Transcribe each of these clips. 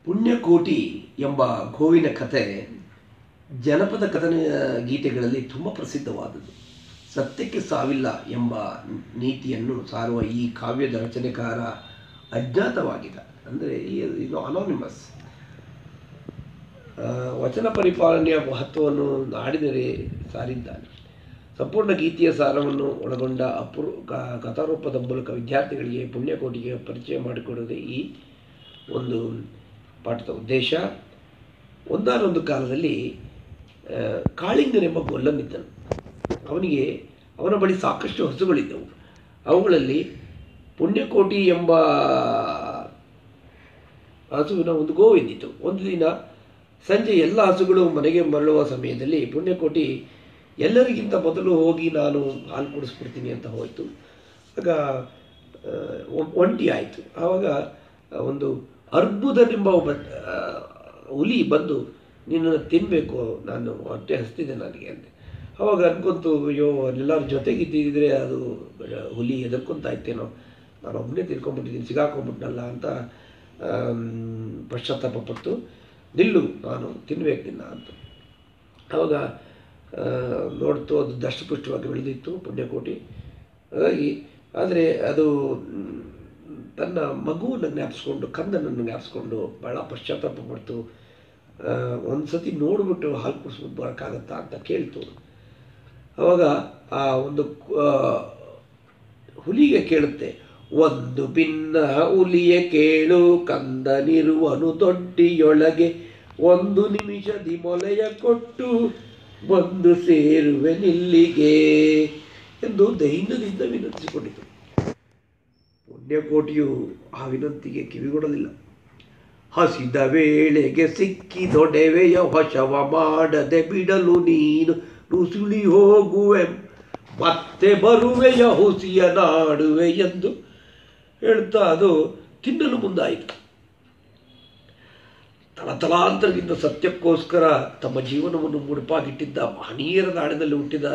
ಪುಣ್ಯಕೋಟಿ ಎಂಬ ಗೋವಿನ ಕಥೆ ಜನಪದ ಕಥನ ಗೀತೆಗಳಲ್ಲಿ ತುಂಬ ಪ್ರಸಿದ್ಧವಾದದ್ದು ಸತ್ಯಕ್ಕೆ ಸಾವಿಲ್ಲ ಎಂಬ ನೀತಿಯನ್ನು ಸಾರುವ ಈ ಕಾವ್ಯದ ರಚನೆಕಾರ ಅಜ್ಞಾತವಾಗಿದೆ ಅಂದರೆ ಇದು ಅನಾನಿಮಸ್ ವಚನ ಪರಿಪಾಲನೆಯ ಮಹತ್ವವನ್ನು ನಾಡಿದರೆ ಸಾರಿದ್ದಾನೆ ಸಂಪೂರ್ಣ ಗೀತೆಯ ಸಾರವನ್ನು ಒಳಗೊಂಡ ಅಪೂರ್ವ ಕ- ಕಥಾರೂಪದ ಮೂಲಕ ವಿದ್ಯಾರ್ಥಿಗಳಿಗೆ ಪುಣ್ಯಕೋಟಿಗೆ ಪರಿಚಯ ಮಾಡಿಕೊಡುವುದೇ ಈ ಒಂದು ಪಾಠದ ಉದ್ದೇಶ ಒಂದಾನೊಂದು ಕಾಲದಲ್ಲಿ ಆ, ಕಾಳಿಂಗನೆಂಬ ಗೊಲ್ಲನಿದ್ದನು ಅವನಿಗೆ ಅವನ ಬಳಿ ಸಾಕಷ್ಟು ಹಸುಗಳಿದ್ದವು ಅವುಗಳಲ್ಲಿ ಪುಣ್ಯಕೋಟಿ ಎಂಬ ಹಸುವಿನ ಒಂದು ಗೋವಿದ್ದಿತ್ತು ಒಂದು ದಿನ ಸಂಜೆ ಎಲ್ಲ ಹಸುಗಳು ಮನೆಗೆ ಮರಳುವ ಸಮಯದಲ್ಲಿ ಪುಣ್ಯಕೋಟಿ ಎಲ್ಲರಿಗಿಂತ ಮೊದಲು ಹೋಗಿ ನಾನು ಹಾಲು ಕುಡಿಸ್ಬಿಡ್ತೀನಿ ಅಂತ ಹೋಯಿತು ಆಗ ಆ, ಒ- ಒಂಟಿ ಆಯಿತು ಆವಾಗ ಒಂದು ಅರ್ಬುದನೆಂಬ ಒಬ್ಬ ಆ, ಹುಲಿ ಬಂದು ನಿನ್ನನ್ನು ತಿನ್ನಬೇಕು ನಾನು ಹೊಟ್ಟೆ ಹಸ್ತಿದೆ ನನಗೆ ಅಂದೆ ಅವಾಗ ಅನ್ಕೊಂತು ಅಯ್ಯೋ ಎಲ್ಲರ ಜೊತೆಗಿದ್ದಿದ್ರೆ ಅದು ಹುಲಿ ಎದರ್ಕೊಂತ ಇತ್ತೇನೋ ನಾನು ಒಬ್ಬನೇ ತಿನ್ಕೊಂಡ್ಬಿಟ್ಟಿದ್ದೀನಿ ಸಿಗಾಕೊಂಡ್ಬಿಟ್ನಲ್ಲ ಅಂತ ಆಮ್, ಪಶ್ಚಾತ್ತಾಪ ಪಟ್ಟು ನಿಲ್ಲು ನಾನು ತಿನ್ಬೇಕು ನಿನ್ನ ಅಂತ ಆವಾಗ ಆ, ನೋಡ್ತು ಅದು ದಷ್ಟಪುಷ್ಟವಾಗಿ ಬೆಳೆದಿತ್ತು ಪುಣ್ಯಕೋಟಿ ಹಾಗಾಗಿ ಆದರೆ ಅದು ಮ್, ತನ್ನ ಮಗುವನ್ನು ಜ್ಞಾಪಿಸ್ಕೊಂಡು ಕಂದನನ್ನು ಜ್ಞಾಪಿಸ್ಕೊಂಡು ಭಾಳ ಪಶ್ಚಾತ್ತಾಪ ಪಡ್ತು ಆ, ಒಂದು ಸತಿ ನೋಡಿಬಿಟ್ಟು ಹಾಲು ಕುಡಿಸ್ಬಿಟ್ಟು ಬರೋಕ್ಕಾಗತ್ತಾ ಅಂತ ಕೇಳ್ತು ಅವಾಗ ಆ ಒಂದು ಆ, ಹುಲಿಗೆ ಕೇಳುತ್ತೆ ಒಂದು ಭಿನ್ನ ಹುಲಿಯ ಕೇಳು ಕಂದನಿರುವನು ದೊಡ್ಡಿಯೊಳಗೆ ಒಂದು ನಿಮಿಷದಿ ಮೊಲೆಯ ಕೊಟ್ಟು ಬಂದು ಸೇರುವೆ ನಿಲ್ಲಿಗೆ ಎಂದು ದೈನ್ಯದಿಂದ ವಿನಂತಿಸಿಕೊಂಡಿತು ಪುಣ್ಯಕೋಟಿಯು ಆ ವಿನಂತಿಗೆ ಕಿವಿಗೊಡಲಿಲ್ಲ ಹಸಿದ ವೇಳೆಗೆ ಸಿಕ್ಕಿದೊಡೆವೆಯ ವಶವ ಮಾಡದೆ ಬಿಡಲು ನೀನು ನುಸುಳಿ ಹೋಗುವೆ ಮತ್ತೆ ಬರುವೆಯ ಹುಸಿಯ ನಾಡುವೆ ಎಂದು ಹೇಳ್ತಾ ಅದು ತಿನ್ನಲು ಮುಂದಾಯಿತು ತಲತಲಾಂತರದಿಂದ ಸತ್ಯಕ್ಕೋಸ್ಕರ ತಮ್ಮ ಜೀವನವನ್ನು ಮುಡುಪಾಗಿಟ್ಟಿದ್ದ ಮಹನೀಯರ ನಾಡಿನಲ್ಲಿ ಹುಟ್ಟಿದ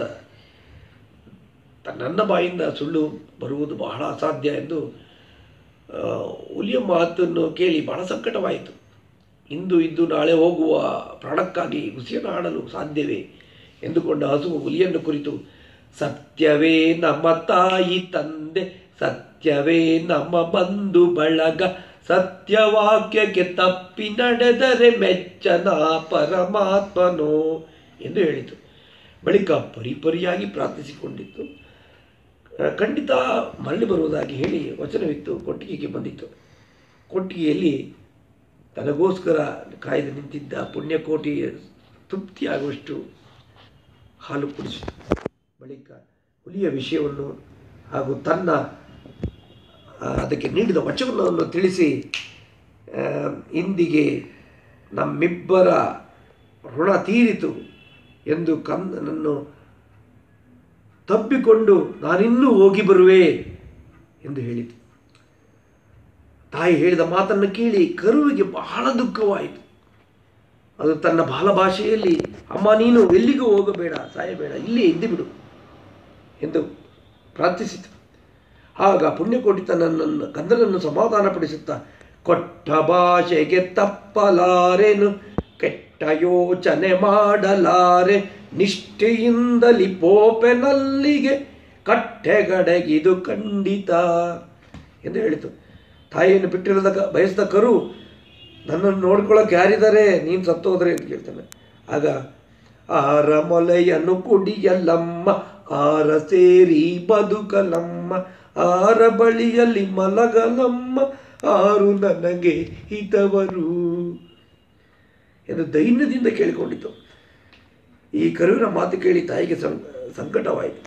ನನ್ನ ಬಾಯಿಂದ ಸುಳ್ಳು ಬರುವುದು ಬಹಳ ಅಸಾಧ್ಯ ಎಂದು ಆ, ಹುಲಿಯ ಮಾತನ್ನು ಕೇಳಿ ಬಹಳ ಸಂಕಟವಾಯಿತು ಇಂದು ಇದ್ದು ನಾಳೆ ಹೋಗುವ ಪ್ರಾಣಕ್ಕಾಗಿ ಹುಸಿಯನ್ನು ಆಡಲು ಸಾಧ್ಯವೇ ಎಂದುಕೊಂಡ ಹಸು ಹುಲಿಯನ್ನು ಕುರಿತು ಸತ್ಯವೇ ನಮ್ಮ ತಾಯಿ ತಂದೆ ಸತ್ಯವೇ ನಮ್ಮ ಬಂಧು ಬಳಗ ಸತ್ಯವಾಕ್ಯಕ್ಕೆ ತಪ್ಪಿ ನಡೆದರೆ ಮೆಚ್ಚನ ಪರಮಾತ್ಮನೋ ಎಂದು ಹೇಳಿತು ಬಳಿಕ ಪರಿಪರಿಯಾಗಿ ಪ್ರಾರ್ಥಿಸಿಕೊಂಡಿತ್ತು ಆ, ಖಂಡಿತ ಮರಳಿ ಬರುವುದಾಗಿ ಹೇಳಿ ವಚನವಿತ್ತು ಕೊಟ್ಟಿಗೆಗೆ ಬಂದಿತ್ತು ಕೊಟ್ಟಿಗೆಯಲ್ಲಿ ತನಗೋಸ್ಕರ ಕಾಯ್ದು ನಿಂತಿದ್ದ ಪುಣ್ಯಕೋಟಿ ತೃಪ್ತಿಯಾಗುವಷ್ಟು ಹಾಲು ಕುಡಿಸಿತು ಬಳಿಕ ಹುಲಿಯ ವಿಷಯವನ್ನು ಹಾಗೂ ತನ್ನ ಆ, ಅದಕ್ಕೆ ನೀಡಿದ ವಚನವನ್ನು ತಿಳಿಸಿ ಆ, ಇಂದಿಗೆ ನಮ್ಮಿಬ್ಬರ ಋಣ ತೀರಿತು ಎಂದು ಕಂದನನ್ನು ತಬ್ಬಿಕೊಂಡು ನಾನಿನ್ನೂ ಹೋಗಿ ಬರುವೆ ಎಂದು ಹೇಳಿತು ತಾಯಿ ಹೇಳಿದ ಮಾತನ್ನು ಕೇಳಿ ಕರುವಿಗೆ ಬಹಳ ದುಃಖವಾಯಿತು ಅದು ತನ್ನ ಬಾಲ ಭಾಷೆಯಲ್ಲಿ ಅಮ್ಮ ನೀನು ಎಲ್ಲಿಗೂ ಹೋಗಬೇಡ ಸಾಯಬೇಡ ಇಲ್ಲೇ ಇದ್ದು ಬಿಡು ಎಂದು ಪ್ರಾರ್ಥಿಸಿತು ಆಗ ಪುಣ್ಯಕೋಟಿ ತನ್ನನ್ನು ಕಂದನನ್ನು ಸಮಾಧಾನಪಡಿಸುತ್ತಾ ಕೊಟ್ಟ ಭಾಷೆಗೆ ತಪ್ಪಲಾರೆನು ಕೆಟ್ಟ ಯೋಚನೆ ಮಾಡಲಾರೆ ನಿಷ್ಠೆಯಿಂದಲಿ ಪೋಪೆನಲ್ಲಿಗೆ ಕಟ್ಟೆಗಡೆಗಿದು ಖಂಡಿತ ಎಂದು ಹೇಳಿತು ತಾಯಿಯನ್ನು ಬಿಟ್ಟಿರದ ಕ- ಬಯಸಿದ ಕರು ನನ್ನನ್ನು ನೋಡ್ಕೊಳ್ಳೋಕೆ ಯಾರಿದ್ದಾರೆ ನೀನು ಸತ್ತೋದ್ರೆ ಅಂತ ಕೇಳ್ತಾನೆ ಆಗ ಆರ ಮೊಲೆಯನ್ನು ಕುಡಿಯಲಮ್ಮ ಆರ ಸೇರಿ ಬದುಕಲಮ್ಮ ಆರ ಬಳಿಯಲ್ಲಿ ಮಲಗಲಮ್ಮ ಆರು ನನಗೆ ಹಿತವರು ಎಂದು ದೈನ್ಯದಿಂದ ಕೇಳಿಕೊಂಡಿತು ಈ ಕರುವಿನ ಮಾತು ಕೇಳಿ ತಾಯಿಗೆ ಸಂ ಸಂಕಟವಾಯಿತು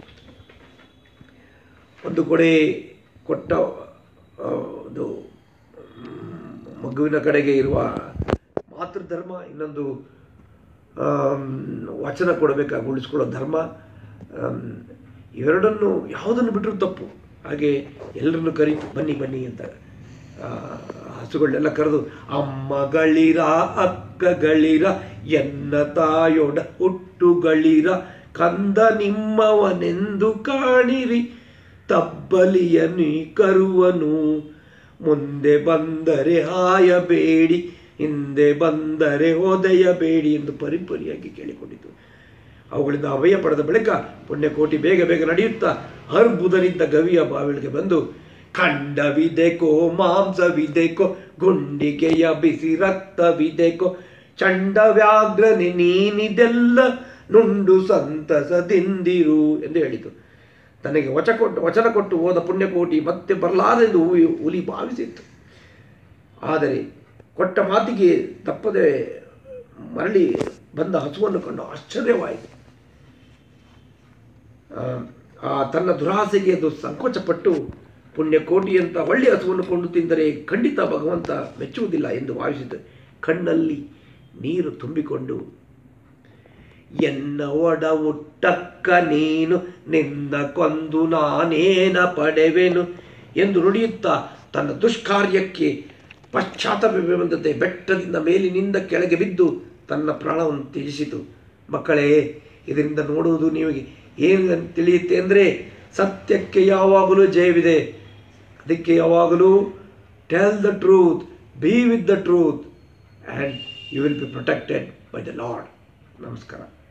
ಒಂದು ಕೊಡೆ ಕೊಟ್ಟ ಆ, ಒಂದು ಮ್, ಮಗುವಿನ ಕಡೆಗೆ ಇರುವ ಮಾತೃಧರ್ಮ ಇನ್ನೊಂದು ಆಮ್, ವಚನ ಕೊಡಬೇಕಾಗಿ ಉಳಿಸ್ಕೊಳ್ಳೋ ಧರ್ಮ ಆಮ್, ಇವೆರಡನ್ನು ಯಾವುದನ್ನು ಬಿಟ್ಟರೂ ತಪ್ಪು ಹಾಗೆ ಎಲ್ಲರನ್ನು ಕರೀತು ಬನ್ನಿ ಬನ್ನಿ ಅಂತ ಆ, ಹಸುಗಳನ್ನೆಲ್ಲ ಕರೆದು ಅಮ್ಮಗಳಿರ ಅಕ್ಕಗಳಿರ ಎನ್ನ ತಾಯೊಡ ಹುಟ್ಟುಗಳಿರ ಕಂದ ನಿಮ್ಮವನೆಂದು ಕಾಣಿರಿ ತಬ್ಬಲಿಯ ನೀ ಕರುವನು ಮುಂದೆ ಬಂದರೆ ಹಾಯಬೇಡಿ ಹಿಂದೆ ಬಂದರೆ ಓದೆಯಬೇಡಿ ಎಂದು ಪರಿಪರಿಯಾಗಿ ಕೇಳಿಕೊಂಡಿತು ಅವುಗಳಿಂದ ಅಭಯ ಪಡೆದ ಬಳಿಕ ಪುಣ್ಯಕೋಟಿ ಬೇಗ ಬೇಗ ನಡೆಯುತ್ತಾ ಅರ್ಬುದರಿದ್ದ ಗವಿಯ ಬಾವಿಳಿಗೆ ಬಂದು ಖಂಡವಿದೆಕೋ ಮಾಂಸವಿದೆಕೋ ಗುಂಡಿಗೆಯ ಬಿಸಿ ರಕ್ತವಿದೆಕೋ ಚಂಡ ವ್ಯಾಘ್ರನೆ ನೀನಿದೆಲ್ಲ ನುಂಡು ಸಂತಸದಿಂದಿರು ಎಂದು ಹೇಳಿತು ತನಗೆ ವಚ ಕೊಟ್ಟು ವಚನ ಕೊಟ್ಟು ಹೋದ ಪುಣ್ಯಕೋಟಿ ಮತ್ತೆ ಬರಲಾರೆಂದು ಹೂ- ಹುಲಿ ಭಾವಿಸಿತ್ತು ಆದರೆ ಕೊಟ್ಟ ಮಾತಿಗೆ ತಪ್ಪದೆ ಮರಳಿ ಬಂದ ಹಸುವನ್ನು ಕಂಡು ಆಶ್ಚರ್ಯವಾಯಿತು ಆ, ಆ ತನ್ನ ದುರಾಸೆಗೆ ಅದು ಸಂಕೋಚಪಟ್ಟು ಪುಣ್ಯಕೋಟಿ ಅಂತ ಒಳ್ಳೆಯ ಹಸುವನ್ನು ಕೊಂಡು ತಿಂದರೆ ಖಂಡಿತ ಭಗವಂತ ಮೆಚ್ಚುವುದಿಲ್ಲ ಎಂದು ಭಾವಿಸಿತು ಕಣ್ಣಲ್ಲಿ ನೀರು ತುಂಬಿಕೊಂಡು ಎನ್ನ ಒಡ ಹುಟ್ಟಕ್ಕ ನೀನು ನಿನ್ನ ಕೊಂದು ನಾನೇನ ಪಡೆವೆನು ಎಂದು ನುಡಿಯುತ್ತಾ ತನ್ನ ದುಷ್ಕಾರ್ಯಕ್ಕೆ ಪಶ್ಚಾತ್ತಾಪ ಬಂದಂತೆ ಬೆಟ್ಟದಿಂದ ಮೇಲಿನಿಂದ ಕೆಳಗೆ ಬಿದ್ದು ತನ್ನ ಪ್ರಾಣವನ್ನು ತ್ಯಜಿಸಿತು ಮಕ್ಕಳೇ ಇದರಿಂದ ನೋಡುವುದು ನಿಮಗೆ ಏನು ತಿಳಿಯುತ್ತೆ ಅಂದರೆ ಸತ್ಯಕ್ಕೆ ಯಾವಾಗಲೂ ಜಯವಿದೆ ಅದಕ್ಕೆ ಯಾವಾಗಲೂ tell the truth be with the truth and you will be protected by the Lord ನಮಸ್ಕಾರ